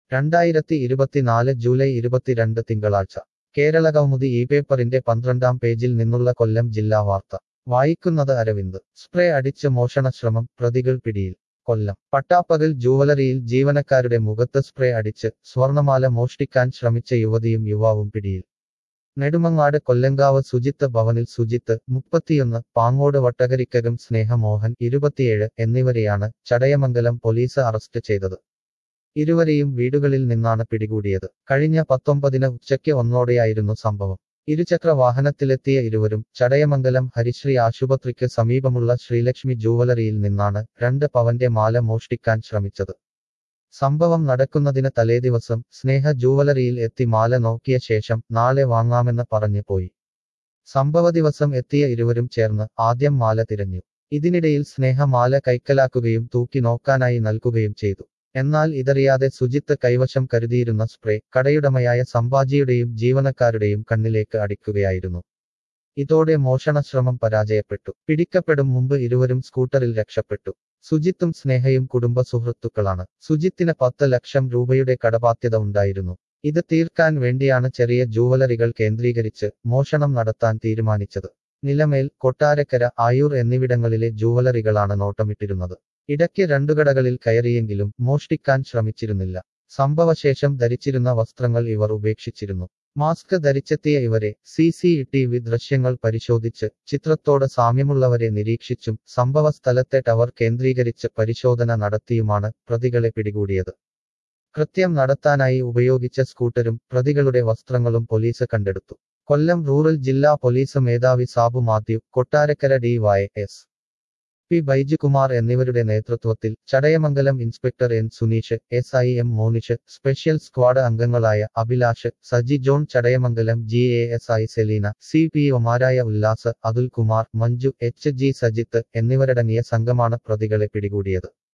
രണ്ടായിരത്തി ഇരുപത്തിനാല് ജൂലൈ ഇരുപത്തിരണ്ട് തിങ്കളാഴ്ച കേരള കൗമുദി ഈ പേപ്പറിന്റെ പന്ത്രണ്ടാം പേജിൽ നിന്നുള്ള കൊല്ലം ജില്ലാ വാർത്ത വായിക്കുന്നത് അരവിന്ദ് സ്പ്രേ അടിച്ച് മോഷണശ്രമം പ്രതികൾ പിടിയിൽ കൊല്ലം പട്ടാപ്പകൽ ജൂവലറിയിൽ ജീവനക്കാരുടെ മുഖത്ത് സ്പ്രേ അടിച്ച് സ്വർണമാല മോഷ്ടിക്കാൻ ശ്രമിച്ച യുവതിയും യുവാവും പിടിയിൽ നെടുമങ്ങാട് കൊല്ലങ്കാവ് സുജിത്ത് ഭവനിൽ സുജിത്ത് മുപ്പത്തിയൊന്ന് പാങ്ങോട് വട്ടകരിക്കകം സ്നേഹമോഹൻ ഇരുപത്തിയേഴ് എന്നിവരെയാണ് ചടയമംഗലം പോലീസ് അറസ്റ്റ് ചെയ്തത് ഇരുവരെയും വീടുകളിൽ നിന്നാണ് പിടികൂടിയത് കഴിഞ്ഞ പത്തൊമ്പതിന് ഉച്ചയ്ക്ക് ഒന്നോടെയായിരുന്നു സംഭവം ഇരുചക്ര വാഹനത്തിലെത്തിയ ഇരുവരും ചടയമംഗലം ഹരിശ്രീ ആശുപത്രിക്ക് സമീപമുള്ള ശ്രീലക്ഷ്മി ജൂവലറിയിൽ നിന്നാണ് രണ്ട് പവന്റെ മാല മോഷ്ടിക്കാൻ ശ്രമിച്ചത് സംഭവം നടക്കുന്നതിന് തലേദിവസം സ്നേഹ ജൂവലറിയിൽ എത്തി മാല നോക്കിയ ശേഷം നാളെ വാങ്ങാമെന്ന് പറഞ്ഞു പോയി സംഭവ ദിവസം എത്തിയ ഇരുവരും ചേർന്ന് ആദ്യം മാല തിരഞ്ഞു ഇതിനിടയിൽ സ്നേഹ മാല കൈക്കലാക്കുകയും തൂക്കി നോക്കാനായി നൽകുകയും ചെയ്തു എന്നാൽ ഇതറിയാതെ സുജിത്ത് കൈവശം കരുതിയിരുന്ന സ്പ്രേ കടയുടമയായ സംഭാജിയുടെയും ജീവനക്കാരുടെയും കണ്ണിലേക്ക് അടിക്കുകയായിരുന്നു ഇതോടെ മോഷണശ്രമം പരാജയപ്പെട്ടു പിടിക്കപ്പെടും മുമ്പ് ഇരുവരും സ്കൂട്ടറിൽ രക്ഷപ്പെട്ടു സുജിത്തും സ്നേഹയും കുടുംബ സുഹൃത്തുക്കളാണ് സുജിത്തിന് പത്ത് ലക്ഷം രൂപയുടെ കടബാധ്യത ഉണ്ടായിരുന്നു ഇത് തീർക്കാൻ വേണ്ടിയാണ് ചെറിയ ജൂവലറികൾ കേന്ദ്രീകരിച്ച് മോഷണം നടത്താൻ തീരുമാനിച്ചത് നിലമേൽ കൊട്ടാരക്കര ആയൂർ എന്നിവിടങ്ങളിലെ ജൂവലറികളാണ് നോട്ടമിട്ടിരുന്നത് ഇടയ്ക്ക് രണ്ടു കടകളിൽ കയറിയെങ്കിലും മോഷ്ടിക്കാൻ ശ്രമിച്ചിരുന്നില്ല സംഭവശേഷം ധരിച്ചിരുന്ന വസ്ത്രങ്ങൾ ഇവർ ഉപേക്ഷിച്ചിരുന്നു മാസ്ക് ധരിച്ചെത്തിയ ഇവരെ സി സി ടി വി ദൃശ്യങ്ങൾ പരിശോധിച്ച് ചിത്രത്തോട് സാമ്യമുള്ളവരെ നിരീക്ഷിച്ചും സംഭവ സ്ഥലത്തെ ടവർ കേന്ദ്രീകരിച്ച് പരിശോധന നടത്തിയുമാണ് പ്രതികളെ പിടികൂടിയത് കൃത്യം നടത്താനായി ഉപയോഗിച്ച സ്കൂട്ടറും പ്രതികളുടെ വസ്ത്രങ്ങളും പോലീസ് കണ്ടെടുത്തു കൊല്ലം റൂറൽ ജില്ലാ പോലീസ് മേധാവി Sabu Mathew Kottarakkara D Y S P Baijukumar എന്നിവരുടെ നേതൃത്വത്തിൽ Chadayamangalam inspector N Suneesh S I M Monish special squad അംഗങ്ങളായ Abhilash Saji John Chadayamangalam G A S I Seleena C P ഒമാരായ ഉല്ലാസ് അതുൽ കുമാർ മഞ്ജു എച്ച് ജി സജിത്ത് എന്നിവരടങ്ങിയ സംഘമാണ് പ്രതികളെ പിടികൂടിയത്